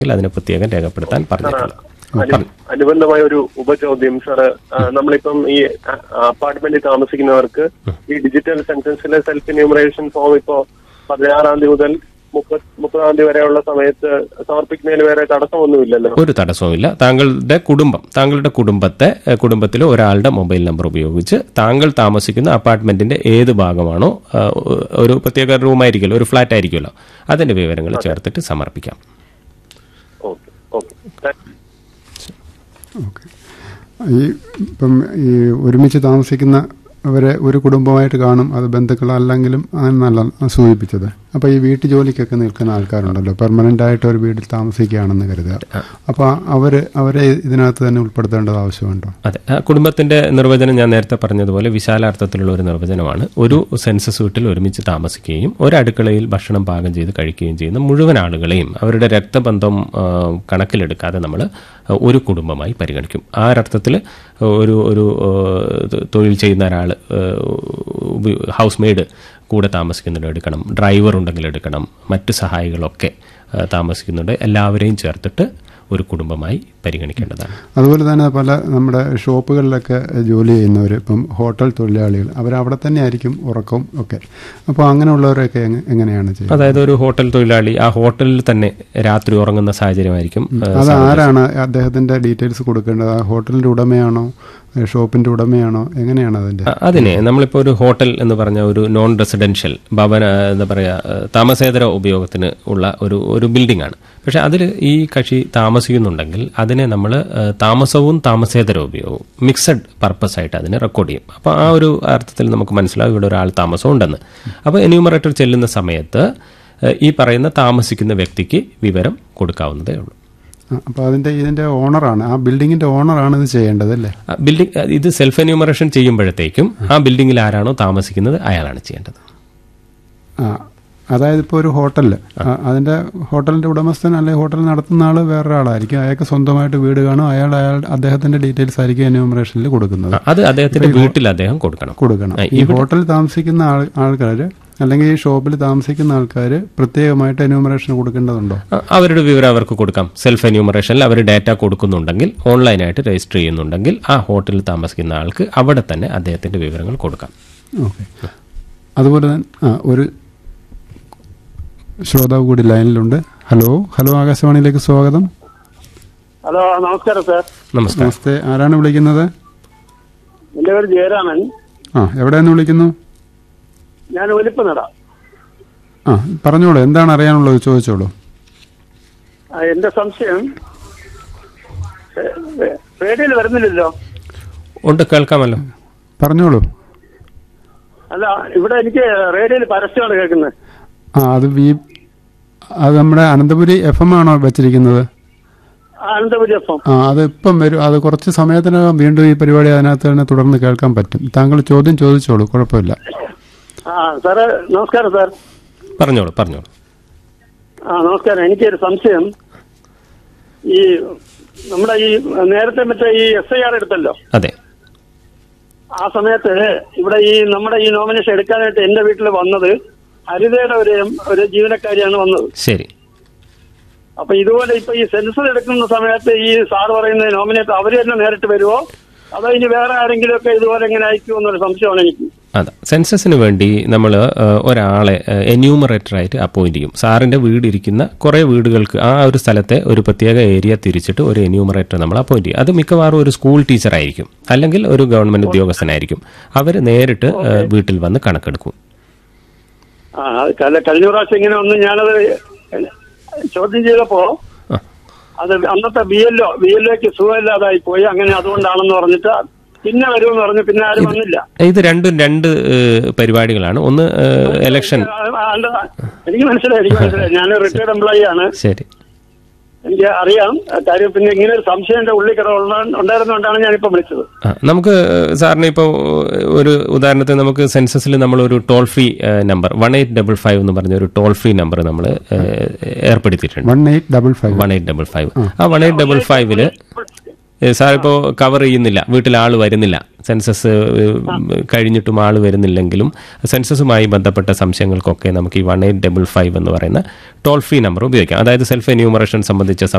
അതിനെ പ്രത്യേകം രേഖപ്പെടുത്താൻ പറഞ്ഞിട്ടുള്ളത് അനു- അനുബന്ധമായ ഒരു ഉപചോദ്യം സാർ നമ്മളിപ്പം ഈ അപ്പാർട്ട്മെന്റിൽ താമസിക്കുന്നവർക്ക് ഈ ഡിജിറ്റൽ സെൻസസിലെ സെൽഫ് എന്യൂമറേഷൻ ഫോം ഇപ്പോ പതിനാറാം തീയതി മുതൽ മുപ്പത് മുപ്പതാം തീയതി വരെയുള്ള സമയത്ത് സമർപ്പിക്കുന്നതിന് വേറെ തടസ്സമൊന്നുമില്ലല്ലോ ഒരു തടസ്സവുമില്ല താങ്കളുടെ കുടുംബം താങ്കളുടെ കുടുംബത്തെ ഏഹ്, കുടുംബത്തിലെ ഒരാളുടെ മൊബൈൽ നമ്പർ ഉപയോഗിച്ച് താങ്കൾ താമസിക്കുന്ന അപ്പാർട്ട്മെന്റിന്റെ ഏത് ഭാഗമാണോ ആ, ഒരു പ്രത്യേക റൂമായിരിക്കുമല്ലോ ഒരു ഫ്ലാറ്റ് ആയിരിക്കുമല്ലോ അതിന്റെ വിവരങ്ങൾ ചേർത്തിട്ട് സമർപ്പിക്കാം ഓക്കെ ഓക്കെ ഓക്കെ ഈ ഇപ്പം ഈ ഒരുമിച്ച് താമസിക്കുന്നവരെ ഒരു കുടുംബമായിട്ട് കാണും അത് ബന്ധുക്കളല്ലെങ്കിലും അങ്ങനല്ല സൂചിപ്പിച്ചത് അപ്പോൾ ഈ വീട്ടു ജോലിക്കൊക്കെ നിൽക്കുന്ന ആൾക്കാരുണ്ടല്ലോ പെർമനന്റ് ആയിട്ട് ഒരു വീട്ടിൽ താമസിക്കുകയാണെന്ന് കരുതുക അപ്പോൾ അവർ അവരെ ഇതിനകത്ത് തന്നെ ഉൾപ്പെടുത്തേണ്ടത് ആവശ്യമുണ്ടോ അതെ ആ കുടുംബത്തിന്റെ നിർവചനം ഞാൻ നേരത്തെ പറഞ്ഞതുപോലെ വിശാലാർത്ഥത്തിലുള്ള ഒരു നിർവചനമാണ് ഒരു സെൻസസ് വീട്ടിൽ ഒരുമിച്ച് താമസിക്കുകയും ഒരു അടുക്കളയിൽ ഭക്ഷണം പാകം ചെയ്ത് കഴിക്കുകയും ചെയ്യുന്ന മുഴുവൻ ആളുകളെയും അവരുടെ രക്തബന്ധം ആ, കണക്കിലെടുക്കാതെ നമ്മൾ ഒരു കുടുംബമായി പരിഗണിക്കും ആ ഒരർത്ഥത്തിൽ ഒരു ഒരു ആ, തൊഴിൽ ചെയ്യുന്ന ഒരാൾ ഹൗസ് മെയ്ഡ് കൂടെ താമസിക്കുന്നുണ്ട് എടുക്കണം ഡ്രൈവർ ഉണ്ടെങ്കിൽ എടുക്കണം മറ്റ് സഹായികളൊക്കെ ആ, താമസിക്കുന്നുണ്ട് എല്ലാവരെയും ചേർത്തിട്ട് ഒരു കുടുംബമായി പരിഗണിക്കേണ്ടതാണ് അതുപോലെ തന്നെ പല നമ്മുടെ ഷോപ്പുകളിലൊക്കെ ജോലി ചെയ്യുന്നവർ ഇപ്പം ഹോട്ടൽ തൊഴിലാളികൾ അവർ അവിടെ തന്നെ ആയിരിക്കും ഉറക്കവും ഒക്കെ അപ്പോൾ അങ്ങനെയുള്ളവരൊക്കെ എങ്ങ- എങ്ങനെയാണ് ചെയ്യുന്നത് അതായത് ഒരു ഹോട്ടൽ തൊഴിലാളി ആ ഹോട്ടലിൽ തന്നെ രാത്രി ഉറങ്ങുന്ന സാഹചര്യമായിരിക്കും ഏഹ്, അത് ആരാണ് അദ്ദേഹത്തിന്റെ ഡീറ്റെയിൽസ് കൊടുക്കേണ്ടത് ആ ഹോട്ടലിന്റെ ഉടമയാണോ ഏ, ഷോപ്പിന്റെ ഉടമയാണോ എങ്ങനെയാണ് അതിന്റെ അ- അതിനെ നമ്മളിപ്പോൾ ഒരു ഹോട്ടൽ എന്ന് പറഞ്ഞ ഒരു നോൺ റെസിഡൻഷ്യൽ ഭവന എന്താ പറയുക ഏഹ്, താമസേതര ഉപയോഗത്തിന് ഉള്ള ഒരു ഒരു ബിൽഡിംഗ് ആണ് പക്ഷെ അതിൽ ഈ കക്ഷി താമസിക്കുന്നുണ്ടെങ്കിൽ അതിനെ നമ്മൾ താമസവും താമസേതര ഉപയോഗവും മിക്സഡ് പർപ്പസ് ആയിട്ട് അതിനെ റെക്കോർഡ് ചെയ്യും അപ്പോൾ ആ ഒരു അർത്ഥത്തിൽ നമുക്ക് മനസ്സിലാവും ഇവിടെ ഒരാൾ താമസം ഉണ്ടെന്ന് അപ്പോൾ എന്യൂമറേറ്റർ ചെല്ലുന്ന സമയത്ത് ഏഹ്, ഈ പറയുന്ന താമസിക്കുന്ന വ്യക്തിക്ക് വിവരം കൊടുക്കാവുന്നതേ ഉള്ളൂ അപ്പോൾ അതിന്റെ ഇതിന്റെ ഓണറാണ് ആ ബിൽഡിങ്ങിന്റെ ഓണറാണ് ഇത് ചെയ്യേണ്ടത് അല്ലേ ആ, ബിൽഡിംഗ് ആ, ഇത് സെൽഫ് എന്യൂമറേഷൻ ചെയ്യുമ്പോഴത്തേക്കും ആ ബിൽഡിംഗിൽ ആരാണോ താമസിക്കുന്നത് അയാളാണ് ചെയ്യേണ്ടത് ആ അതായത് ഇപ്പോൾ ഒരു ഹോട്ടലിൽ അതിന്റെ ഹോട്ടലിന്റെ ഉടമസ്ഥൻ അല്ലെങ്കിൽ ഹോട്ടൽ നടത്തുന്ന ആൾ വേറൊരാളായിരിക്കും അയാൾക്ക് സ്വന്തമായിട്ട് വീട് കാണും അയാൾ അയാൾ അദ്ദേഹത്തിന്റെ ഡീറ്റെയിൽസ് ആയിരിക്കും എന്യൂമറേഷനിൽ കൊടുക്കുന്നത് ആ, അത് അദ്ദേഹത്തിന്റെ വീട്ടിൽ അദ്ദേഹം കൊടുക്കണം കൊടുക്കണം ആ, ഈ ഹോട്ടലിൽ താമസിക്കുന്ന ആൾ ആൾക്കാർ അല്ലെങ്കിൽ ഈ ഷോപ്പിൽ താമസിക്കുന്ന ആൾക്കാർ പ്രത്യേകമായിട്ട് എന്യൂമറേഷൻ കൊടുക്കേണ്ടതുണ്ടോ ആ, അവരുടെ വിവരം അവർക്ക് കൊടുക്കാം സെൽഫ് എന്യൂമറേഷനിൽ അവർ ഡാറ്റ കൊടുക്കുന്നുണ്ടെങ്കിൽ ഓൺലൈനായിട്ട് രജിസ്റ്റർ ചെയ്യുന്നുണ്ടെങ്കിൽ ആ ഹോട്ടലിൽ താമസിക്കുന്ന ആൾക്ക് അവിടെ തന്നെ അദ്ദേഹത്തിന്റെ വിവരങ്ങൾ കൊടുക്കാം ഓക്കെ അതുപോലെ തന്നെ ആ ഒരു ശ്രോതാവ് കൂടി ലൈനിലുണ്ട് ഹലോ ഹലോ ആകാശവാണിയിലേക്ക് സ്വാഗതം ഹലോ നമസ്കാരം സാർ നമസ്കാരം നമസ്തേ ആരാണ് വിളിക്കുന്നത് എന്റെ പേര് ജയരാമൻ ആ എവിടെയെന്ന് വിളിക്കുന്നു ഞാൻ ഒലിപ്പ് നട ആ പറഞ്ഞോളൂ എന്താണ് അറിയാനുള്ളത് ചോദിച്ചോളൂ എന്റെ സംശയം റേഡിയോയിൽ വരുന്നില്ലല്ലോ ഉണ്ട് കേൾക്കാമല്ലോ പറഞ്ഞോളൂ അല്ല ഇവിടെ എനിക്ക് റേഡിയോയിൽ പരസ്യമാണ് കേൾക്കുന്നത് ആ അത് വി അത് നമ്മുടെ അനന്തപുരി എഫ് എം ആണോ വെച്ചിരിക്കുന്നത് അനന്തപുരി എഫ് ആ അത് ഇപ്പം വരും അത് കുറച്ച് സമയത്തിനകം വീണ്ടും ഈ പരിപാടി അതിനകത്ത് തന്നെ തുടർന്ന് കേൾക്കാൻ പറ്റും താങ്കൾ ചോദ്യം ചോദിച്ചോളൂ കുഴപ്പമില്ല ആ സാറ് നമസ്കാരം സാർ പറഞ്ഞോളൂ പറഞ്ഞോളൂ ആ നമസ്കാരം എനിക്കൊരു സംശയം ഈ നമ്മുടെ ഈ നേരത്തെ മറ്റേ ഈ എസ് ഐ ആർ എടുത്തല്ലോ അതെ ആ സമയത്ത് ഇവിടെ ഈ നമ്മുടെ ഈ നോമിനേഷൻ എടുക്കാനായിട്ട് എന്റെ വീട്ടിൽ വന്നത് ഹരിതയുടെ ഒരു ഒരു ജീവനക്കാരിയാണ് വന്നത് ശരി അപ്പൊ ഇതുപോലെ ഇപ്പൊ ഈ സെൻസർ എടുക്കുന്ന സമയത്ത് ഈ സാർ പറയുന്ന നോമിനേറ്റ് അവര് തന്നെ നേരിട്ട് വരുമോ അതോ ഇനി വേറെ ആരെങ്കിലും ഒക്കെ ഇതുപോലെ എങ്ങനെ അയക്കുമോ എന്നൊരു സംശയമാണ് എനിക്ക് അതെ സെൻസസിന് വേണ്ടി നമ്മൾ ഒരാളെ എന്യൂമറേറ്റർ ആയിട്ട് അപ്പോയിന്റ് ചെയ്യും സാറിന്റെ വീട് ഇരിക്കുന്ന കുറേ വീടുകൾക്ക് ആ ഒരു സ്ഥലത്തെ ഒരു പ്രത്യേക ഏരിയ തിരിച്ചിട്ട് ഒരു എന്യൂമറേറ്റർ നമ്മൾ അപ്പോയിന്റ് ചെയ്യും അത് മിക്കവാറും ഒരു സ്കൂൾ ടീച്ചർ ആയിരിക്കും അല്ലെങ്കിൽ ഒരു ഗവൺമെന്റ് ഉദ്യോഗസ്ഥനായിരിക്കും അവർ നേരിട്ട് ഏഹ്, വീട്ടിൽ വന്ന് കണക്കെടുക്കും ആ അത് കല- കഴിഞ്ഞ പ്രാവശ്യം ഇങ്ങനെ ഒന്ന് ഞാനത് ചോദ്യം ചെയ്തപ്പോ ആ. അത് അന്നത്തെ ബി എൽഒ ബി എൽഒക്ക് സുഖമില്ലാതായി പോയി അങ്ങനെ അതുകൊണ്ടാണെന്ന് പറഞ്ഞിട്ട് പിന്നെ വരുമെന്ന് പറഞ്ഞു പിന്നെ ആരും വന്നില്ല ഇത് രണ്ടും രണ്ട് ഏഹ്, പരിപാടികളാണ് ഒന്ന് ഏഹ്, ഇലക്ഷൻ ആ, ആ, അല്ല, എനിക്ക് മനസ്സിലായി എനിക്ക് മനസ്സിലായി ഞാൻ റിട്ടയർഡ് എംപ്ലോയി ആണ് ശരി എനിക്ക് അറിയാം ആ കാര്യം പിന്നെ ഇങ്ങനെ ഒരു സംശയം എന്റെ ഉള്ളിൽ കിട ഉണ്ടായിരുന്നുകൊണ്ടാണ് ഞാനിപ്പോ വിളിച്ചത് ആ, നമുക്ക് സാറിന് ഇപ്പോൾ ഒരു ഉദാഹരണത്തിന് നമുക്ക് സെൻസസിൽ നമ്മൾ ഒരു toll free number one eight double five എന്ന് പറഞ്ഞ ഒരു ടോൾ ഫ്രീ നമ്പർ നമ്മൾ ഏർപ്പെടുത്തിയിട്ടുണ്ട് one eight double five one eight double five ആ വൺ എയ്റ്റ് ഡബിൾ ഫൈവില് ഏഹ് സാർ ഇപ്പോൾ കവർ ചെയ്യുന്നില്ല വീട്ടിൽ ആൾ വരുന്നില്ല സെൻസസ് ഏഹ്, കഴിഞ്ഞിട്ടും ആൾ വരുന്നില്ലെങ്കിലും സെൻസസുമായി ബന്ധപ്പെട്ട സംശയങ്ങൾക്കൊക്കെ നമുക്ക് ഈ വൺ എയ്റ്റ് ഡബിൾ ഫൈവ് എന്ന് പറയുന്ന ടോൾ ഫ്രീ നമ്പർ ഉപയോഗിക്കാം അതായത് സെൽഫ് എന്യൂമറേഷൻ സംബന്ധിച്ച